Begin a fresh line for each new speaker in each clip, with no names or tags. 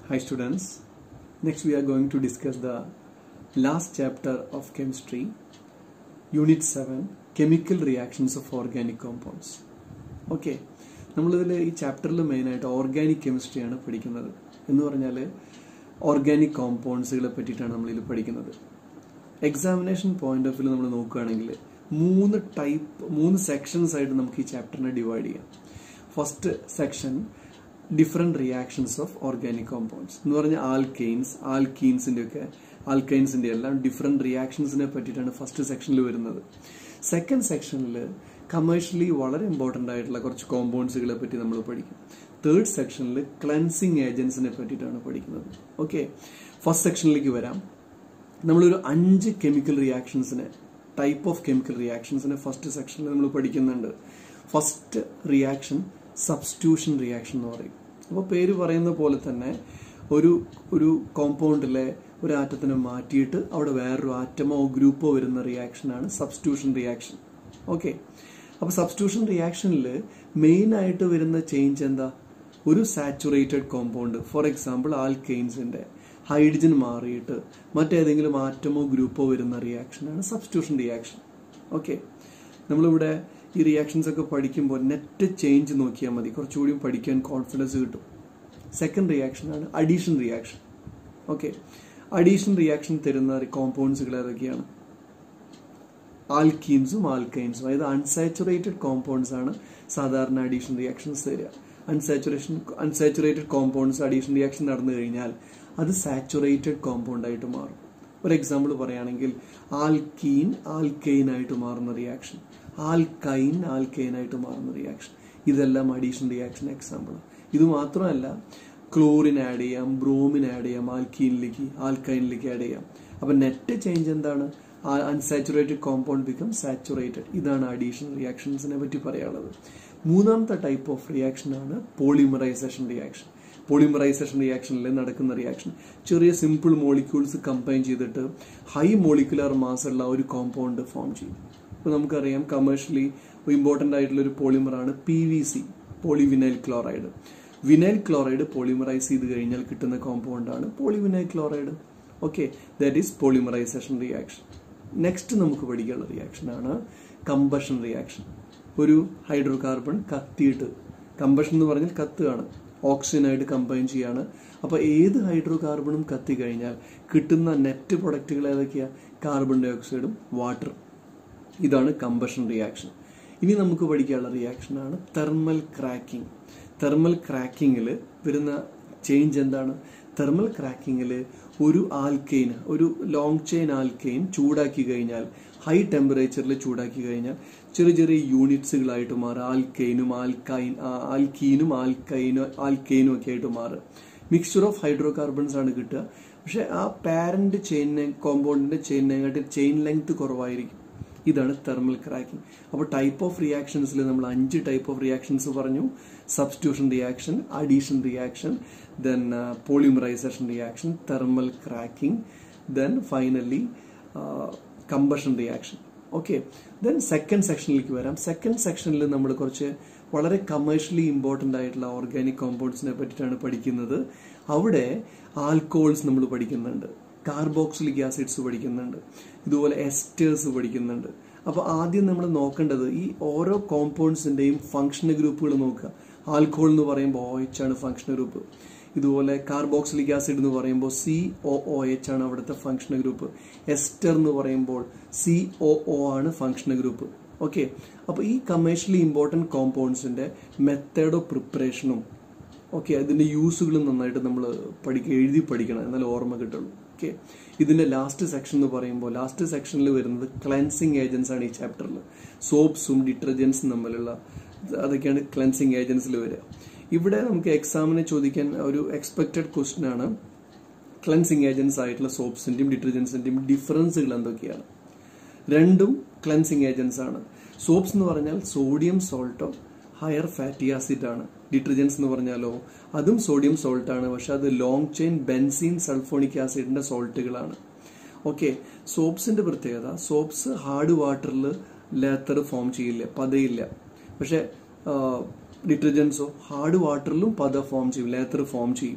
Hi students. Next we are going to discuss the last chapter of chemistry, unit 7, chemical reactions of organic compounds. Okay നമ്മളിതിൽ ഈ ചാപ്റ്ററിൽ മെയിനായിട്ട് organic കെമിസ്ട്രിയാണ് പഠിക്കുന്നത് എന്ന് പറഞ്ഞാൽ ഓർഗാനിക് കോമ്പൗണ്ട്സുകളെ പറ്റിയിട്ടാണ് നമ്മളിതിൽ പഠിക്കുന്നത് എക്സാമിനേഷൻ പോയിന്റ് ഓഫ് വ്യൂ നമ്മൾ നോക്കുകയാണെങ്കിൽ മൂന്ന് ടൈപ്പ് മൂന്ന് സെക്ഷൻസ് ആയിട്ട് നമുക്ക് ഈ ചാപ്റ്ററിനെ ഡിവൈഡ് ചെയ്യാം first section different reactions of organic compounds എന്ന് പറഞ്ഞാൽ ആൽക്കെയിൻസ് ആൽക്കീൻസിന്റെ ഒക്കെ ആൽക്കൈൻസിന്റെ എല്ലാം ഡിഫറെന്റ് റിയാക്ഷൻസിനെ പറ്റിയിട്ടാണ് ഫസ്റ്റ് സെക്ഷനിൽ വരുന്നത് സെക്കൻഡ് സെക്ഷനിൽ കമേഴ്ഷ്യലി വളരെ ഇമ്പോർട്ടന്റ് ആയിട്ടുള്ള കുറച്ച് കോമ്പൗണ്ട്സുകളെ പറ്റി നമ്മൾ പഠിക്കും തേർഡ് സെക്ഷനിൽ ക്ലൻസിങ് ഏജൻസിനെ പറ്റിയിട്ടാണ് പഠിക്കുന്നത് ഓക്കെ ഫസ്റ്റ് സെക്ഷനിലേക്ക് വരാം നമ്മളൊരു അഞ്ച് കെമിക്കൽ റിയാക്ഷൻസിനെ ടൈപ്പ് ഓഫ് കെമിക്കൽ റിയാക്ഷൻസിനെ ഫസ്റ്റ് സെക്ഷനിൽ നമ്മൾ പഠിക്കുന്നുണ്ട് ഫസ്റ്റ് റിയാക്ഷൻ സബ്സ്റ്റിറ്റ്യൂഷൻ റിയാക്ഷൻ എന്ന് പറയും അപ്പോൾ പേര് പറയുന്ന പോലെ തന്നെ ഒരു ഒരു കോമ്പൗണ്ടിലെ ഒരു ആറ്റത്തിനെ മാറ്റിയിട്ട് അവിടെ വേറൊരു ആറ്റമോ ഗ്രൂപ്പോ വരുന്ന റിയാക്ഷനാണ് സബ്സ്റ്റിറ്റ്യൂഷൻ റിയാക്ഷൻ ഓക്കെ അപ്പോൾ സബ്സ്റ്റിറ്റ്യൂഷൻ റിയാക്ഷനിൽ മെയിൻ ആയിട്ട് വരുന്ന ചേഞ്ച് എന്താ ഒരു സാച്ചുറേറ്റഡ് കോമ്പൗണ്ട് ഫോർ എക്സാമ്പിൾ ആൽക്കെയിൻസിന്റെ ഹൈഡ്രജൻ മാറിയിട്ട് മറ്റേതെങ്കിലും ആറ്റമോ ഗ്രൂപ്പോ വരുന്ന റിയാക്ഷനാണ് സബ്സ്റ്റിറ്റ്യൂഷൻ റിയാക്ഷൻ ഓക്കെ നമ്മളിവിടെ ഈ റിയാക്ഷൻസ് ഒക്കെ പഠിക്കുമ്പോൾ നെറ്റ് ചേഞ്ച് നോക്കിയാൽ മതി കുറച്ചുകൂടി പഠിക്കാൻ കോൺഫിഡൻസ് കിട്ടും സെക്കൻഡ് റിയാക്ഷനാണ് addition reaction okay addition reaction തരുന്ന കോമ്പൗണ്ട്സുകൾ ഏതൊക്കെയാണ് ആൽക്കീൻസും ആൽക്കൈൻസും അതായത് അൺസാച്ചുറേറ്റഡ് കോമ്പൗണ്ട്സ് ആണ് സാധാരണ അഡീഷൻ റിയാക്ഷൻസ് തരിക unsaturation unsaturated compounds addition reaction നടന്നു കഴിഞ്ഞാൽ അത് സാച്ചുറേറ്റഡ് കോമ്പൗണ്ട് ആയിട്ട് മാറും ഒരു എക്സാമ്പിൾ പറയുകയാണെങ്കിൽ ആൽക്കീൻ ആൽക്കെയിൻ ആയിട്ട് മാറുന്ന റിയാക്ഷൻ ആൽക്കൈൻ ആൽക്കെയിൻ ആയിട്ട് മാറുന്ന റിയാക്ഷൻ ഇതെല്ലാം അഡീഷൻ റിയാക്ഷൻ എക്സാമ്പിൾ ഇത് മാത്രമല്ല ക്ലോറിൻ ആഡ് ചെയ്യാം ബ്രോമിൻ ആഡ് ചെയ്യാം ആൽക്കീനിലേക്ക് ആൽക്കൈനിലേക്ക് ആഡ് ചെയ്യാം അപ്പൊ നെറ്റ് ചേഞ്ച് എന്താണ് അൺസാച്ചുറേറ്റഡ് കോമ്പൗണ്ട് ബിക്കം സാച്ചുറേറ്റഡ് ഇതാണ് അഡീഷൻ റിയാക്ഷൻസിനെ പറ്റി പറയാനുള്ളത് മൂന്നാമത്തെ ടൈപ്പ് ഓഫ് റിയാക്ഷൻ ആണ് പോളിമറൈസേഷൻ റിയാക്ഷൻ പോളിമറൈസേഷൻ റിയാക്ഷനിൽ നടക്കുന്ന റിയാക്ഷൻ ചെറിയ സിമ്പിൾ മോളിക്യൂൾസ് കമ്പൈൻ ചെയ്തിട്ട് ഹൈ മോളിക്കുലർ മാസ് ഉള്ള ഒരു കോമ്പൗണ്ട് ഫോം ചെയ്യും ഇപ്പോൾ നമുക്കറിയാം കമേഴ്ഷ്യലി ഇമ്പോർട്ടൻ്റ് ആയിട്ടുള്ള ഒരു പോളിമറാണ് P V C polyvinyl chloride vinyl chloride polymerise ചെയ്ത് കഴിഞ്ഞാൽ കിട്ടുന്ന കോമ്പൗണ്ടാണ് polyvinyl chloride okay that is polymerisation reaction next നമുക്ക് പഠിക്കാനുള്ള റിയാക്ഷൻ ആണ് കമ്പഷൻ റിയാക്ഷൻ ഒരു ഹൈഡ്രോ കാർബൺ കത്തിയിട്ട് കമ്പഷൻ എന്ന് പറഞ്ഞാൽ കത്തുകയാണ് ഓക്സിജനായിട്ട് കമ്പൈൻ ചെയ്യാണ് അപ്പോൾ ഏത് ഹൈഡ്രോ കാർബണും കത്തി കഴിഞ്ഞാൽ കിട്ടുന്ന നെറ്റ് പ്രൊഡക്റ്റുകൾ ഏതൊക്കെയാ കാർബൺ ഡൈ ഓക്സൈഡും വാട്ടറും ഇതാണ് കമ്പഷൻ റിയാക്ഷൻ ഇനി നമുക്ക് പഠിക്കാനുള്ള റിയാക്ഷൻ ആണ് തെർമൽ ക്രാക്കിംഗ് തെർമൽ ക്രാക്കിങ്ങിൽ വരുന്ന ചേഞ്ച് എന്താണ് തെർമൽ ക്രാക്കിങ്ങിൽ ഒരു ആൽക്കെയിൻ ഒരു ലോങ് ചെയിൻ ആൽക്കെയിൻ ചൂടാക്കി കഴിഞ്ഞാൽ ഹൈ ടെമ്പറേച്ചറിൽ ചൂടാക്കി കഴിഞ്ഞാൽ ചെറിയ ചെറിയ യൂണിറ്റ്സുകളായിട്ട് മാറുക ആൽക്കെയിനും ആൽക്കൈൻ ആൽക്കീനും ആൽക്കൈനും ആൽക്കെയിനും ഒക്കെ ആയിട്ട് മാറുക മിക്സ്ചർ ഓഫ് ഹൈഡ്രോ കാർബൺസ് ആണ് കിട്ടുക പക്ഷെ ആ പാരന്റ് ചെയിനെ കോമ്പൗണ്ടിന്റെ ചെയിനെക്കാട്ടി ചെയിൻ ലെങ്ത് കുറവായിരിക്കും ഇതാണ് തെർമൽ ക്രാക്കിംഗ് അപ്പോൾ ടൈപ്പ് ഓഫ് റിയാക്ഷൻസിൽ നമ്മൾ അഞ്ച് ടൈപ്പ് ഓഫ് റിയാക്ഷൻസ് പറഞ്ഞു substitution reaction addition reaction then polymerisation reaction thermal cracking then finally combustion reaction okay then second സെക്ഷനിലേക്ക് വരാം സെക്കൻഡ് സെക്ഷനിൽ നമ്മൾ കുറച്ച് വളരെ കമേഴ്ഷ്യലി ഇമ്പോർട്ടൻ്റ് ആയിട്ടുള്ള ഓർഗാനിക് കോമ്പൗണ്ട്സിനെ പറ്റിയിട്ടാണ് പഠിക്കുന്നത് അവിടെ ആൽക്കോൾസ് നമ്മൾ പഠിക്കുന്നുണ്ട് കാർബോക്സിലിക് ആസിഡ്സ് പഠിക്കുന്നുണ്ട് ഇതുപോലെ എസ്റ്റേഴ്സ് പഠിക്കുന്നുണ്ട് അപ്പോൾ ആദ്യം നമ്മൾ നോക്കേണ്ടത് ഈ ഓരോ കോമ്പൗണ്ട്സിന്റെയും ഫംഗ്ഷൻ ഗ്രൂപ്പുകൾ നോക്കുക ആൽക്കോൾ എന്ന് പറയുമ്പോൾ ഒ എച്ച് ആണ് ഫംഗ്ഷൻ ഗ്രൂപ്പ് ഇതുപോലെ കാർബോക്സിലിക് ആസിഡ് എന്ന് പറയുമ്പോൾ സി ഒ ഒ എച്ച് ആണ് അവിടുത്തെ ഫംഗ്ഷൻ ഗ്രൂപ്പ് എസ്റ്റർ എന്ന് പറയുമ്പോൾ സി ഒ ഒ ആണ് ഫംഗ്ഷൻ ഗ്രൂപ്പ് ഓക്കെ അപ്പോൾ ഈ കമേഴ്ഷ്യലി ഇമ്പോർട്ടൻറ്റ് കോമ്പൗണ്ട്സിന്റെ മെത്തേഡ് ഓഫ് പ്രിപ്പറേഷനും ഓക്കെ അതിന്റെ യൂസുകളും നന്നായിട്ട് നമ്മൾ പഠിക്കുക എഴുതി പഠിക്കണം എന്നാലും ഓർമ്മ കിട്ടുള്ളൂ ഓക്കെ ഇതിന്റെ ലാസ്റ്റ് സെക്ഷൻ എന്ന് പറയുമ്പോൾ ലാസ്റ്റ് സെക്ഷനിൽ വരുന്നത് ക്ലൻസിങ് ഏജൻസ് ആണ് ഈ ചാപ്റ്ററിൽ സോപ്സും ഡിറ്റർജൻസും തമ്മിലുള്ള അതൊക്കെയാണ് ക്ലൻസിങ് ഏജൻസിൽ വരിക ഇവിടെ നമുക്ക് എക്സാമിന് ചോദിക്കാൻ ഒരു എക്സ്പെക്റ്റഡ് ക്വസ്റ്റ്യൻ ആണ് ക്ലൻസിങ് ഏജൻസ് ആയിട്ടുള്ള സോപ്സിന്റെയും ഡിറ്റർജൻസിന്റെയും ഡിഫറൻസുകൾ എന്തൊക്കെയാണ് രണ്ടും ക്ലൻസിങ് ഏജൻസ് ആണ് സോപ്സ് എന്ന് പറഞ്ഞാൽ സോഡിയം സോൾട്ടോ ഹയർ ഫാറ്റി ആസിഡ് ആണ് ഡിറ്റർജൻസ് എന്ന് പറഞ്ഞാലോ അതും സോഡിയം സോൾട്ട് ആണ് പക്ഷെ അത് ലോങ് ചെയിൻ ബെൻസീൻ സൾഫോണിക് ആസിഡിന്റെ സോൾട്ടുകളാണ് ഓക്കെ സോപ്സിന്റെ പ്രത്യേകത സോപ്സ് ഹാർഡ് വാട്ടറിൽ ലേത്തർ ഫോം ചെയ്യില്ല പതയില്ല പക്ഷെ ഡിറ്റർജൻസോ ഹാർഡ് വാട്ടറിലും പത ഫോം ചെയ്യും ലേത്തർ ഫോം ചെയ്യും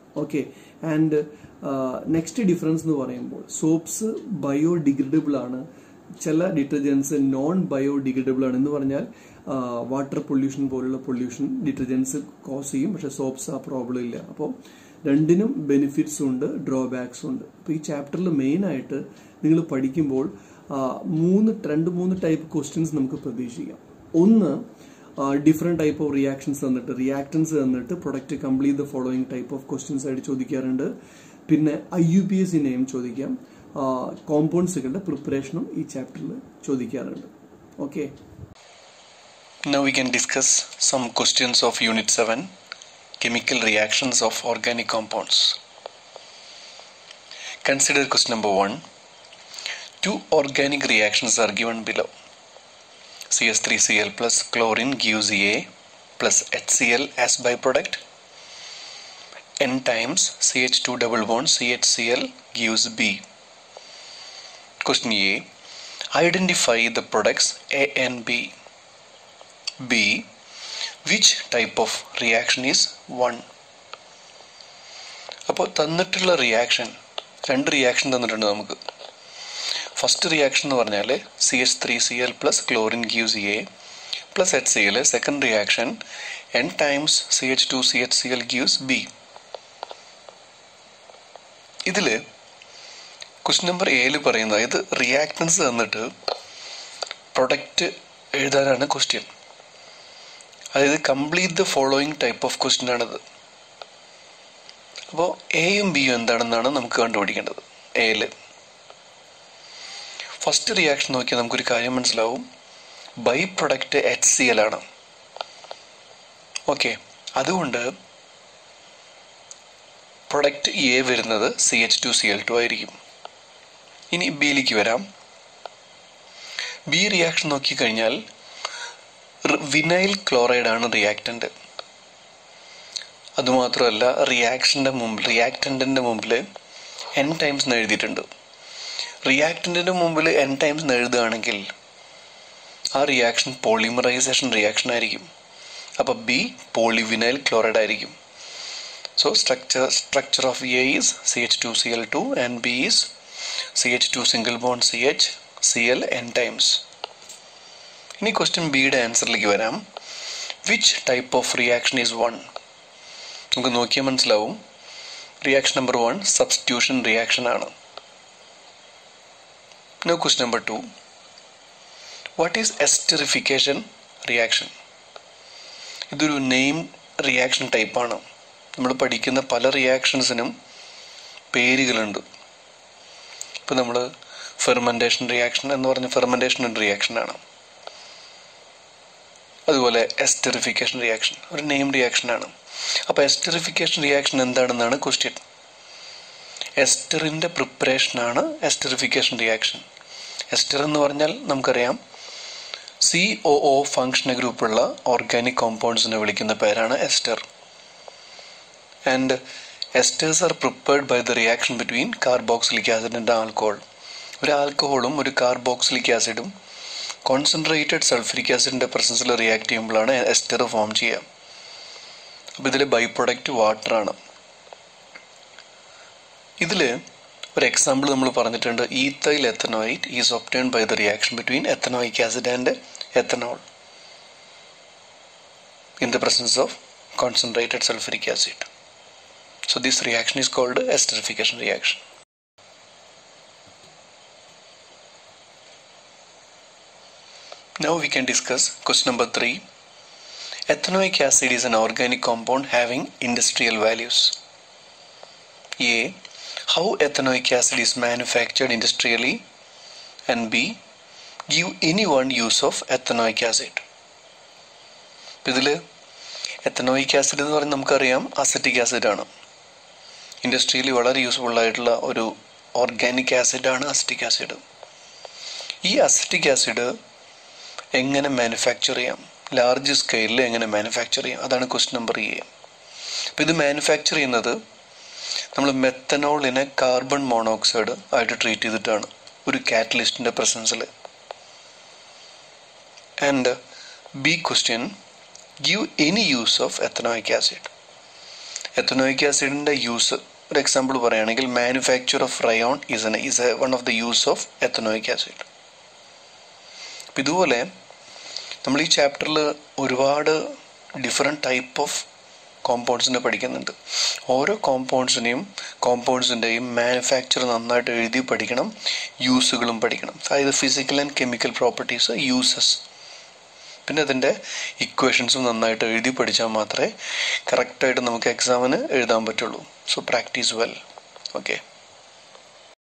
ഓക്കെ ആൻഡ് നെക്സ്റ്റ് ഡിഫറൻസ് എന്ന് പറയുമ്പോൾ സോപ്സ് ബയോഡിഗ്രഡബിൾ ആണ് ചില ഡിറ്റർജൻസ് നോൺ ബയോഡിഗ്രഡബിൾ ആണ് എന്ന് പറഞ്ഞാൽ വാട്ടർ പൊല്യൂഷൻ പോലുള്ള പൊല്യൂഷൻ ഡിറ്റർജൻസ് കോസ് ചെയ്യും പക്ഷെ സോപ്സ് ആ പ്രോബ്ലം ഇല്ല അപ്പോൾ രണ്ടിനും ബെനിഫിറ്റ്സ് ഉണ്ട് ഡ്രോബാക്സ് ഉണ്ട് അപ്പോൾ ഈ ചാപ്റ്ററിൽ മെയിൻ ആയിട്ട് നിങ്ങൾ പഠിക്കുമ്പോൾ ആ, മൂന്ന് രണ്ട് മൂന്ന് ടൈപ്പ് ക്വസ്റ്റ്യൻസ് നമുക്ക് പ്രതീക്ഷിക്കാം ഒന്ന് ഡിഫറെന്റ് ടൈപ്പ് ഓഫ് റിയാക്ഷൻസ് തന്നിട്ട് റിയാക്ടൻസ് തന്നിട്ട് product complete the following type of questions ആയിട്ട് ചോദിക്കാറുണ്ട് പിന്നെ IUPAC name ചോദിക്കാം കോമ്പൗണ്ട്സുകളുടെ പ്രിപ്പറേഷനും ഈ ചാപ്റ്ററിൽ ചോദിക്കാറുണ്ട് ഓക്കെ
Now we can discuss some questions of Unit 7 Chemical reactions of organic compounds. Consider question number 1. Two organic reactions are given below. CS3Cl plus chlorine gives A plus HCl as byproduct. N times CH2 double bond CHCl gives B. Question A. Identify the products A and B. B. Which type of reaction is 1? അപ്പോൾ തന്നിട്ടുള്ള reaction രണ്ട് reaction തന്നിട്ടുണ്ട് നമുക്ക് first reaction എന്ന് പറഞ്ഞാൽ C H three C L plus chlorine gives A plus H C L second reaction N times C H two C H C L gives B ഇതിൽ question number ഏയിൽ പറയുന്നത് ഇത് reactants തന്നിട്ട് product എഴുതാനാണ് question അതായത് complete the following type of question ആണിത് അപ്പോൾ എയും ബിയും എന്താണെന്നാണ് നമുക്ക് കണ്ടുപിടിക്കേണ്ടത് എയിൽ ഫസ്റ്റ് റിയാക്ഷൻ നോക്കിയാൽ നമുക്കൊരു കാര്യം മനസ്സിലാവും by product H C L ആണ് ഓക്കെ അതുകൊണ്ട് പ്രൊഡക്റ്റ് എ വരുന്നത് C H two C L two ആയിരിക്കും ഇനി ബിയിലേക്ക് വരാം ബി റിയാക്ഷൻ നോക്കിക്കഴിഞ്ഞാൽ വിനൈൽ ക്ലോറൈഡ് ആണ് റിയാക്റ്റൻ്റ് അതുമാത്രമല്ല റിയാക്ഷൻ്റെ മുമ്പിൽ റിയാക്റ്റൻറ്റിൻ്റെ മുമ്പിൽ എൻ ടൈംസ് എന്ന് എഴുതിയിട്ടുണ്ട് റിയാക്റ്റൻറ്റിൻ്റെ മുമ്പിൽ എൻ ടൈംസ് എന്ന് എഴുതുകയാണെങ്കിൽ ആ റിയാക്ഷൻ പോളിമറൈസേഷൻ റിയാക്ഷൻ ആയിരിക്കും അപ്പോൾ ബി പോളിവിനൈൽ ക്ലോറൈഡ് ആയിരിക്കും so structure structure of A is C H two C L two and B is C H two single bond C H C L N times ഇനി question ബിയുടെ ആൻസറിലേക്ക് വരാം which type of reaction is one നമുക്ക് നോക്കിയാൽ മനസ്സിലാവും reaction number one substitution reaction ആണ് no question number two what is esterification reaction ഇതൊരു name reaction ടൈപ്പാണ് നമ്മൾ പഠിക്കുന്ന പല റിയാക്ഷൻസിനും പേരുകളുണ്ട് ഇപ്പോൾ നമ്മൾ ഫെർമെൻറ്റേഷൻ റിയാക്ഷൻ എന്ന് പറഞ്ഞ ഫെർമെൻറ്റേഷൻ ഒരു റിയാക്ഷനാണ് അതുപോലെ എസ്റ്ററിഫിക്കേഷൻ റിയാക്ഷൻ ഒരു നെയിം റിയാക്ഷനാണ് അപ്പോൾ എസ്റ്ററിഫിക്കേഷൻ റിയാക്ഷൻ എന്താണെന്നാണ് ക്വസ്റ്റ്യൻ എസ്റ്ററിൻ്റെ പ്രിപ്പറേഷനാണ് എസ്റ്ററിഫിക്കേഷൻ റിയാക്ഷൻ എസ്റ്റർ എന്ന് പറഞ്ഞാൽ നമുക്കറിയാം സി ഒ ഒ ഫങ്ഷൻ ഗ്രൂപ്പുള്ള ഓർഗാനിക് കോമ്പൗണ്ട്സിനെ വിളിക്കുന്ന പേരാണ് ester and esters are prepared by the reaction between carboxylic acid and alcohol ഒരു ആൽക്കഹോളും ഒരു കാർബോക്സിലിക് ആസിഡും കോൺസെൻട്രേറ്റഡ് സൾഫറിക് ആസിഡിൻ്റെ പ്രസൻസിൽ റിയാക്ട് ചെയ്യുമ്പോഴാണ് എസ്റ്റർ ഫോം ചെയ്യുക അപ്പോൾ ഇതിൽ ബൈ പ്രൊഡക്റ്റ് വാട്ടറാണ് ഇതിൽ ഒരു എക്സാമ്പിൾ നമ്മൾ പറഞ്ഞിട്ടുണ്ട് ethyl ethanoate is obtained by the reaction between ethanoic acid and ethanol in the presence of concentrated sulphuric acid So this reaction is called esterification reaction. Now we can discuss question number 3. Ethanoic acid is an organic compound having industrial values. A. How ethanoic acid is manufactured industrially and B. Give any one use of ethanoic acid. ഇതിൽ ethanoic acid എന്ന് പറയുന്നത് നമുക്കറിയാം acetic ആസിഡാണ് ഇൻഡസ്ട്രിയിൽ വളരെ useful ആയിട്ടുള്ള ഒരു organic ആസിഡാണ് acetic acid ഈ അസിറ്റിക് ആസിഡ് എങ്ങനെ മാനുഫാക്ചർ ചെയ്യാം ലാർജ് സ്കെയിലിൽ എങ്ങനെ മാനുഫാക്ചർ ചെയ്യാം അതാണ് ക്വസ്റ്റ്യൻ നമ്പർ എ അപ്പോൾ ഇത് മാനുഫാക്ചർ ചെയ്യുന്നത് നമ്മൾ മെത്തനോളിനെ കാർബൺ മോണോക്സൈഡ് ആയിട്ട് ട്രീറ്റ് ചെയ്തിട്ടാണ് ഒരു കാറ്റലിസ്റ്റിൻ്റെ പ്രസൻസിൽ and B question give any use of ethanoic acid ethanoic ആസിഡിൻ്റെ യൂസ് ഒരു എക്സാമ്പിൾ പറയുകയാണെങ്കിൽ manufacture of rayon is an is a one of the use of ethanoic acid അപ്പം ഇതുപോലെ നമ്മൾ ഈ ചാപ്റ്ററിൽ ഒരുപാട് ഡിഫറെൻറ്റ് ടൈപ്പ് ഓഫ് കോമ്പൗണ്ട്സിനെ പഠിക്കുന്നുണ്ട് ഓരോ കോമ്പൗണ്ട്സിനെയും കോമ്പൗണ്ട്സിൻ്റെയും മാനുഫാക്ചർ നന്നായിട്ട് എഴുതി പഠിക്കണം യൂസുകളും പഠിക്കണം അതായത് physical and chemical properties uses പിന്നെ അതിൻ്റെ ഇക്വേഷൻസും നന്നായിട്ട് എഴുതി പഠിച്ചാൽ മാത്രമേ കറക്റ്റായിട്ട് നമുക്ക് എക്സാമിന് എഴുതാൻ പറ്റുള്ളൂ സോ പ്രാക്ടീസ് വെൽ ഓക്കെ